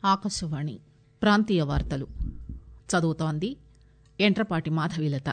ఆకాశవాణి ప్రాంతీయ వార్తలు చదువుతోంది ఎంట్రపాటి మాధవీలత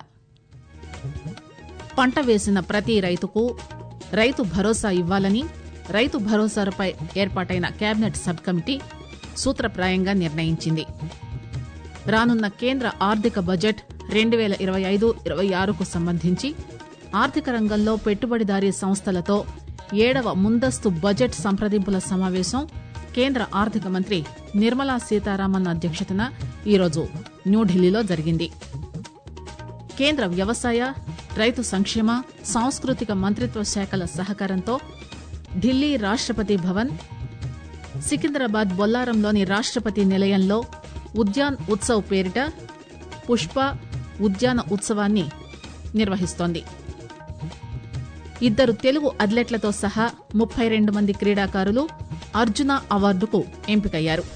పంట వేసిన ప్రతి రైతుకు రైతు భరోసా ఇవ్వాలని రైతు భరోసాపై ఏర్పాటైన కేబినెట్ సబ్ కమిటీ సూత్రప్రాయంగా నిర్ణయించింది రానున్న కేంద్ర ఆర్థిక బడ్జెట్ రెండు పేల ఇరవై ఐదు ఇరవై ఆరుకు సంబంధించి ఆర్థిక రంగంలో పెట్టుబడిదారీ సంస్థలతో ఏడవ ముందస్తు బడ్జెట్ సంప్రదింపుల సమావేశం కేంద్ర ఆర్థిక మంత్రి నిర్మలా సీతారామన్ అధ్యక్షతన ఈరోజు న్యూఢిల్లీలో జరిగింది కేంద్ర వ్యవసాయ రైతు సంక్షేమ సాంస్కృతిక మంత్రిత్వ శాఖల సహకారంతో ఢిల్లీ రాష్టపతి భవన్ సికింద్రాబాద్ బొల్లారంలోని రాష్టపతి నిలయంలో ఉద్యాన్ ఉత్సవ్ పేరిట పుష్ప ఉద్యాన ఉత్సవాన్ని నిర్వహిస్తోంది ఇద్దరు తెలుగు అథ్లెట్లతో సహా ముప్పై రెండు మంది క్రీడాకారులు అర్జున అవార్డుకు ఎంపికయ్యారు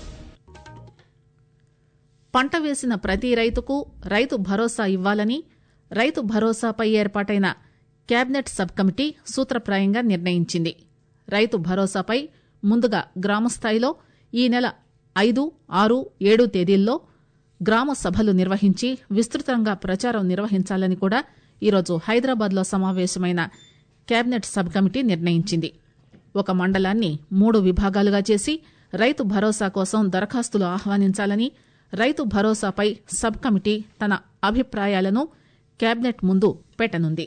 పంట వేసిన ప్రతి రైతుకు రైతు భరోసా ఇవ్వాలని రైతు భరోసాపై ఏర్పాటైన కేబినెట్ సబ్ కమిటీ సూత్రప్రాయంగా నిర్ణయించింది రైతు భరోసాపై ముందుగా గ్రామస్థాయిలో ఈ నెల ఐదు ఆరు ఏడు తేదీల్లో గ్రామ సభలు నిర్వహించి విస్తృతంగా ప్రచారం నిర్వహించాలని కూడా ఈరోజు హైదరాబాద్ లో సమావేశమైన కేబినెట్ సబ్ కమిటీ నిర్ణయించింది ఒక మండలాన్ని మూడు విభాగాలుగా చేసి రైతు భరోసా కోసం దరఖాస్తులు ఆహ్వానించాలని రైతు భరోసాపై సబ్ కమిటీ తన అభిప్రాయాలను కేబినెట్ ముందు పెట్టనుంది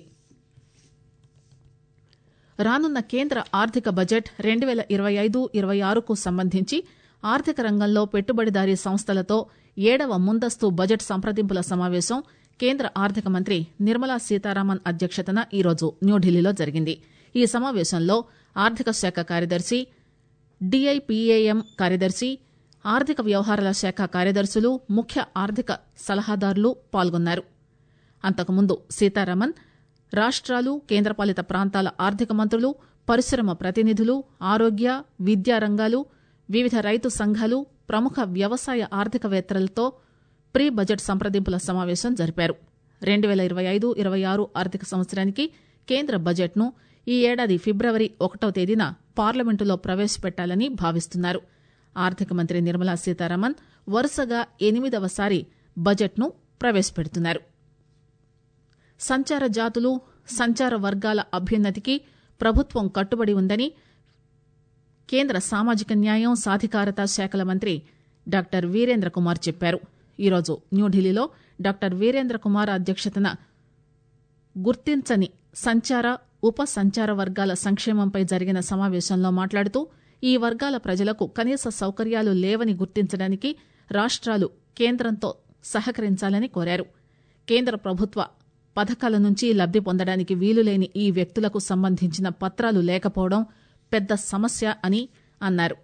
రానున్న కేంద్ర ఆర్థిక బడ్జెట్ రెండు పేల ఇరవై ఐదు ఇరవై ఆరుకు సంబంధించి ఆర్థిక రంగంలో పెట్టుబడిదారీ సంస్థలతో ఏడవ ముందస్తు బడ్జెట్ సంప్రదింపుల సమావేశం కేంద్ర ఆర్థిక మంత్రి నిర్మలా సీతారామన్ అధ్యక్షతన ఈరోజు న్యూఢిల్లీలో జరిగింది ఈ సమావేశంలో ఆర్థిక శాఖ కార్యదర్శి డిఐపిఏఎం కార్యదర్శి ఆర్థిక వ్యవహారాల శాఖ కార్యదర్శులు ముఖ్య ఆర్థిక సలహాదారులు పాల్గొన్నారు అంతకుముందు సీతారామన్ రాష్ట్రాలు కేంద్రపాలిత ప్రాంతాల ఆర్థిక మంత్రులు పరిశ్రమ ప్రతినిధులు ఆరోగ్య విద్యా రంగాలు వివిధ రైతు సంఘాలు ప్రముఖ వ్యవసాయ ఆర్థికవేత్తలతో ప్రీ బడ్జెట్ సంప్రదింపుల సమావేశం జరిపారు రెండు పేల ఇరవై ఐదు ఇరవై ఆరు ఆర్థిక సంవత్సరానికి కేంద్ర బడ్జెట్ను ఈ ఏడాది ఫిబ్రవరి ఒకటో తేదీన పార్లమెంటులో ప్రవేశపెట్టాలని భావిస్తున్నారు ఆర్థిక మంత్రి నిర్మలా సీతారామన్ వరుసగా ఎనిమిదవసారి బడ్జెట్ను ప్రవేశపెడుతున్నారు సంచార జాతులు సంచార వర్గాల అభ్యున్నతికి ప్రభుత్వం కట్టుబడి ఉందని కేంద్ర సామాజిక న్యాయం సాధికారత శాఖల మంత్రి డాక్టర్ వీరేంద్ర కుమార్ చెప్పారు ఈరోజు న్యూఢిల్లీలో డాక్టర్ వీరేంద్ర కుమార్ అధ్యక్షతన గుర్తించని సంచార ఉప సంచార వర్గాల సంక్షేమంపై జరిగిన సమావేశంలో మాట్లాడుతూ ఈ వర్గాల ప్రజలకు కనీస సౌకర్యాలు లేవని గుర్తించడానికి రాష్ట్రాలు కేంద్రంతో సహకరించాలని కోరారు కేంద్ర ప్రభుత్వ పథకాల నుంచి లబ్ది పొందడానికి వీలులేని ఈ వ్యక్తులకు సంబంధించిన పత్రాలు లేకపోవడం పెద్ద సమస్య అని అన్నారు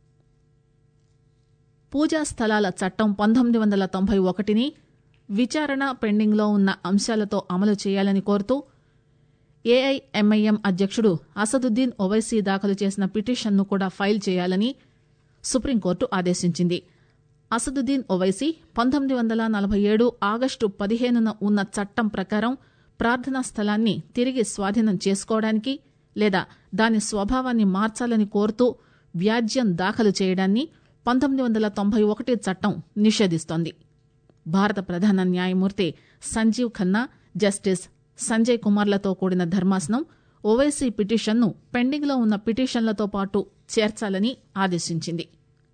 పూజా స్థలాల చట్టం పంతొమ్మిది వందల తొంభై ఒకటిని విచారణ పెండింగ్లో ఉన్న అంశాలతో అమలు చేయాలని కోరుతూ ఏఐఎంఐఎం అధ్యక్షుడు అసదుద్దీన్ ఓవైసీ దాఖలు చేసిన పిటిషన్ను కూడా ఫైల్ చేయాలని సుప్రీంకోర్టు ఆదేశించింది అసదుద్దీన్ ఓవైసీ పంతొమ్మిది వందల నలభై ఏడు ఆగస్టు పదిహేనున ఉన్న చట్టం ప్రకారం ప్రార్థనా స్థలాన్ని తిరిగి స్వాధీనం చేసుకోవడానికి లేదా దాని స్వభావాన్ని మార్చాలని కోరుతూ వ్యాజ్యం దాఖలు చేయడాన్ని పంతొమ్మిది వందల తొంభై ఒకటి చట్టం నిషేధిస్తోంది భారత ప్రధాన న్యాయమూర్తి సంజీవ్ ఖన్నా జస్టిస్ సంజయ్ కుమార్లతో కూడిన ధర్మాసనం ఓవైసీ పిటిషన్ను పెండింగ్లో ఉన్న పిటిషన్లతో పాటు చేర్చాలని ఆదేశించింది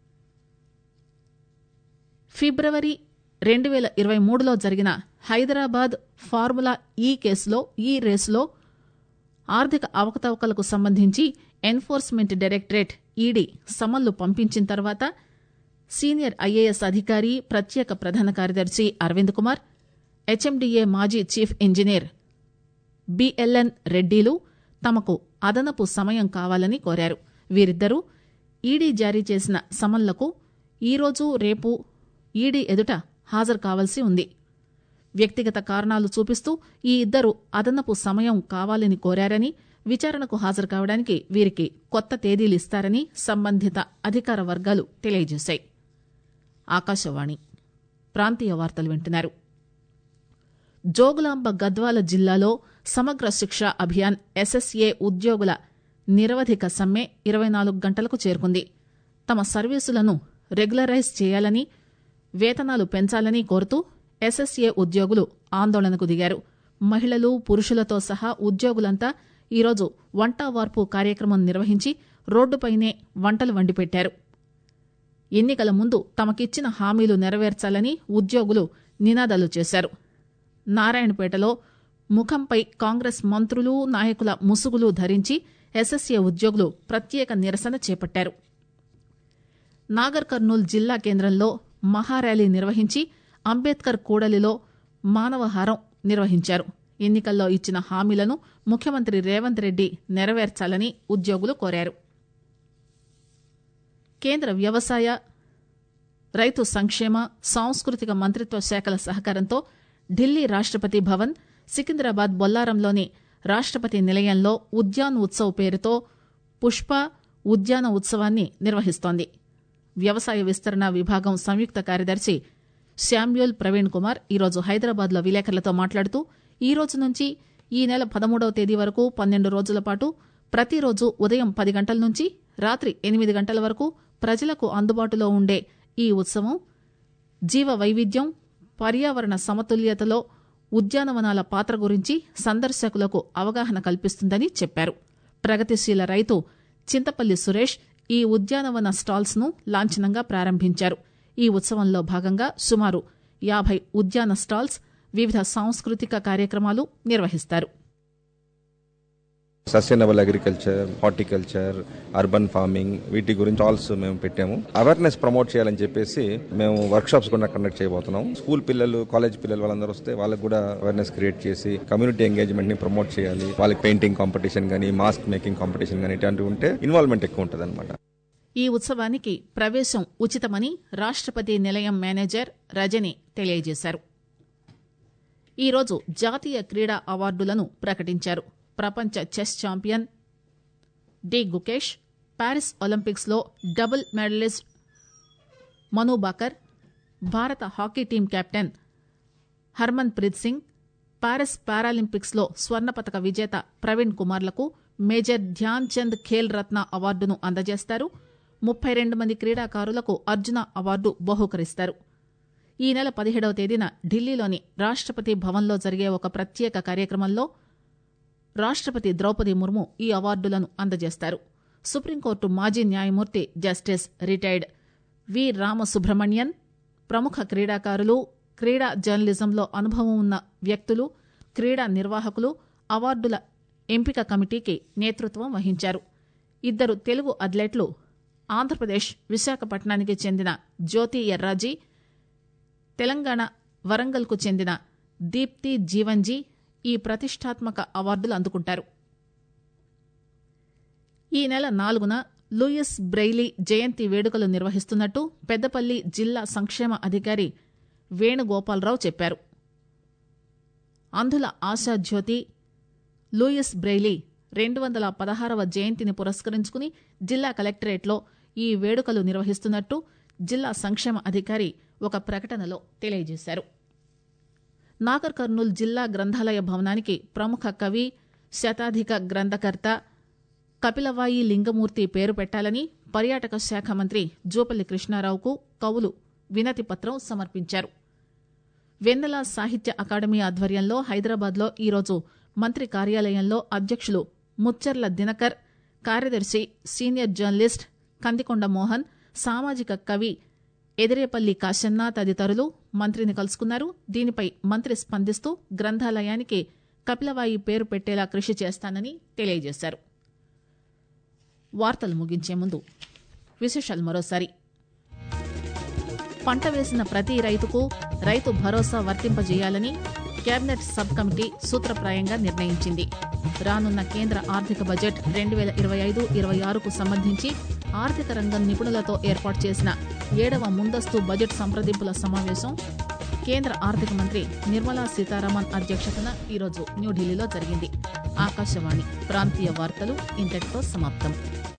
ఫిబ్రవరి రెండు పేల ఇరవై మూడులో జరిగిన హైదరాబాద్ ఫార్ములా ఈ కేసులో ఈ రేసులో ఆర్థిక అవకతవకలకు సంబంధించి ఎన్ఫోర్స్మెంట్ డైరెక్టరేట్ ఈడీ సమన్లు పంపించిన తర్వాత సీనియర్ ఐఏఎస్ అధికారి ప్రత్యేక ప్రధాన కార్యదర్శి అరవింద్ కుమార్ హెచ్ఎండిఏ మాజీ చీఫ్ ఇంజనీర్ బిఎల్ఎన్ రెడ్డిలు తమకు అదనపు సమయం కావాలని కోరారు వీరిద్దరూ ఈడీ జారీ చేసిన సమన్లకు ఈరోజు రేపు ఈడీ ఎదుట హాజరు కావాల్సి ఉంది వ్యక్తిగత కారణాలు చూపిస్తూ ఈ ఇద్దరు అదనపు సమయం కావాలని కోరారని విచారణకు హాజరు కావడానికి వీరికి కొత్త తేదీలు ఇస్తారని సంబంధిత అధికార వర్గాలు తెలియజేశాయి ఆకాశవాణి ప్రాంతీయ వార్తలు వింటున్నారు జోగులాంబ గద్వాల జిల్లాలో సమగ్ర శిక్ష అభియాన్ ఎస్ఎస్ఏ ఉద్యోగుల నిరవధిక సమ్మె ఇరవై నాలుగు గంటలకు చేరుకుంది తమ సర్వీసులను రెగ్యులరైజ్ చేయాలని వేతనాలు పెంచాలని కోరుతూ ఎస్ఎస్ఏ ఉద్యోగులు ఆందోళనకు దిగారు మహిళలు పురుషులతో సహా ఉద్యోగులంతా ఈరోజు వంట వార్పు కార్యక్రమం నిర్వహించి రోడ్డుపైనే వంటలు వండిపెట్టారు ఎన్నికల ముందు తమకిచ్చిన హామీలు నెరవేర్చాలని ఉద్యోగులు నినాదాలు చేశారు నారాయణపేటలో ముఖంపై కాంగ్రెస్ మంత్రులు నాయకుల ముసుగులు ధరించి ఎస్ఎస్ఏ ఉద్యోగులు ప్రత్యేక నిరసన చేపట్టారు నాగర్ కర్నూల్ జిల్లా కేంద్రంలో మహార్యాలీ నిర్వహించి అంబేద్కర్ కూడలిలో మానవహారం నిర్వహించారు ఎన్నికల్లో ఇచ్చిన హామీలను ముఖ్యమంత్రి రేవంత్ రెడ్డి నెరవేర్చాలని ఉద్యోగులు కోరారు కేంద్ర వ్యవసాయ రైతు సంక్షేమ సాంస్కృతిక మంత్రిత్వ శాఖల సహకారంతో ఢిల్లీ రాష్టపతి భవన్ సికింద్రాబాద్ బొల్లారంలోని రాష్టపతి నిలయంలో ఉద్యాన్ ఉత్సవ్ పేరుతో పుష్ప ఉద్యాన ఉత్సవాన్ని నిర్వహిస్తోంది వ్యవసాయ విస్తరణ విభాగం సంయుక్త కార్యదర్శి శామ్యూల్ ప్రవీణ్ కుమార్ ఈరోజు హైదరాబాద్ లో విలేకరులతో మాట్లాడుతూ ఈ రోజు నుంచి ఈ నెల పదమూడవ తేదీ వరకు పన్నెండు రోజుల పాటు ప్రతిరోజు ఉదయం పది గంటల నుంచి రాత్రి ఎనిమిది గంటల వరకు ప్రజలకు అందుబాటులో ఉండే ఈ ఉత్సవం జీవ వైవిధ్యం పర్యావరణ సమతుల్యతలో ఉద్యానవనాల పాత్ర గురించి సందర్శకులకు అవగాహన కల్పిస్తుందని చెప్పారు ప్రగతిశీల రైతు చింతపల్లి సురేష్ ఈ ఉద్యానవన స్టాల్స్ ను లాంఛనంగా ప్రారంభించారు ఈ ఉత్సవంలో భాగంగా సుమారు యాభై ఉద్యాన స్టాల్స్ వివిధ సాంస్కృతిక కార్యక్రమాలు నిర్వహిస్తారు sustainable agriculture horticulture urban farming వీటి గురించి స్టాల్స్ మేము పెట్టాము అవేర్నెస్ ప్రమోట్ చేయాలని చెప్పేసి మేము వర్క్ షాప్స్ కూడా కండక్ట్ చేయబోతున్నాం స్కూల్ పిల్లలు కాలేజ్ పిల్లలు వాళ్ళందరూ వస్తే వాళ్ళకి కూడా అవేర్నెస్ క్రియేట్ చేసి కమ్యూనిటీ ఎంగేజ్మెంట్ ని ప్రమోట్ చేయాలి వాళ్ళకి పెయింటింగ్ కాంపిటీషన్ కానీ మాస్క్ మేకింగ్ కాంపిటీషన్ కానీ ఇట్లాంటివి ఉంటే ఇన్వాల్వ్మెంట్ ఎక్కువ ఉంటుంది అనమాట ఈ ఉత్సవానికి ప్రవేశం ఉచితమని రాష్టపతి నిలయం మేనేజర్ రజని తెలియజేశారు ఈరోజు జాతీయ క్రీడా అవార్డులను ప్రకటించారు ప్రపంచ chess champion D Gukesh Paris Olympics లో డబుల్ మెడలిస్ట్ మను బాకర్ భారత hockey team captain Harmanpreet Singh Paris Paralympics లో స్వర్ణ పతక విజేత ప్రవీణ్ కుమార్లకు మేజర్ ధ్యాన్ చంద్ ఖేల్ రత్న అవార్డును అందజేస్తారు ముప్పై రెండు మంది క్రీడాకారులకు అర్జున అవార్డు బహూకరిస్తారు ఈ నెల పదిహేడవ తేదీన ఢిల్లీలోని రాష్టపతి భవన్లో జరిగే ఒక ప్రత్యేక కార్యక్రమంలో రాష్టపతి ద్రౌపది ముర్ము ఈ అవార్డులను అందజేస్తారు సుప్రీంకోర్టు మాజీ న్యాయమూర్తి జస్టిస్ రిటైర్డ్ వి రామసుబ్రహ్మణ్యన్ ప్రముఖ క్రీడాకారులు క్రీడా జర్నలిజంలో అనుభవం ఉన్న వ్యక్తులు క్రీడా నిర్వాహకులు అవార్డుల ఎంపిక కమిటీకి నేతృత్వం వహించారు ఇద్దరు తెలుగు అథ్లెట్లు ఆంధ్రప్రదేశ్ విశాఖపట్నానికి చెందిన జ్యోతి ఎర్రాజీ తెలంగాణ వరంగల్కు చెందిన దీప్తి జీవన్జీ ఈ ప్రతిష్టాత్మక అవార్డులు అందుకుంటారు ఈ నెల నాలుగున లూయిస్ బ్రెయిలీ జయంతి వేడుకలు నిర్వహిస్తున్నట్టు పెద్దపల్లి జిల్లా సంక్షేమ అధికారి వేణుగోపాలరావు చెప్పారు అంధుల ఆశాజ్యోతి లూయిస్ బ్రెయిలీ రెండు వందల పదహారవ జయంతిని పురస్కరించుకుని జిల్లా కలెక్టరేట్లో ఈ వేడుకలు నిర్వహిస్తున్నట్టు జిల్లా సంక్షేమ అధికారి ఒక ప్రకటనలో తెలియజేశారు నాగర్ కర్నూల్ జిల్లా గ్రంథాలయ భవనానికి ప్రముఖ కవి శతాధిక గ్రంథకర్త కపిలవాయి లింగమూర్తి పేరు పెట్టాలని పర్యాటక శాఖ మంత్రి జూపల్లి కృష్ణారావుకు కవులు వినతి పత్రం సమర్పించారు వెన్నెల సాహిత్య అకాడమీ ఆధ్వర్యంలో హైదరాబాద్లో ఈరోజు మంత్రి కార్యాలయంలో అధ్యక్షులు ముచ్చర్ల దినకర్ కార్యదర్శి సీనియర్ జర్నలిస్ట్ కందికొండ మోహన్ సామాజిక కవి ఎదిరేపల్లి కాశన్న తదితరులు మంత్రిని కలుసుకున్నారు దీనిపై మంత్రి స్పందిస్తూ గ్రంథాలయానికి కపిలవాయి పేరు పెట్టేలా కృషి చేస్తానని తెలియజేశారు వార్తలు ముగించే ముందు విశేషాలు మరోసారి పంట వేసిన ప్రతి రైతుకు రైతు భరోసా వర్తింపజేయాలని కేబినెట్ సబ్ కమిటీ సూత్రప్రాయంగా నిర్ణయించింది రానున్న కేంద్ర ఆర్థిక బడ్జెట్ రెండు వేల ఇరవై ఐదు ఇరవై ఆరుకు సంబంధించి ఆర్థిక రంగం నిపుణులతో ఏర్పాటు చేసిన ఏడవ ముందస్తు బడ్జెట్ సంప్రదింపుల సమావేశం కేంద్ర ఆర్థిక మంత్రి నిర్మలా సీతారామన్ అధ్యక్షతన ఈరోజు న్యూఢిల్లీలో జరిగింది ఆకాశవాణి ప్రాంతీయ వార్తలు ఇంతటితో సమాప్తం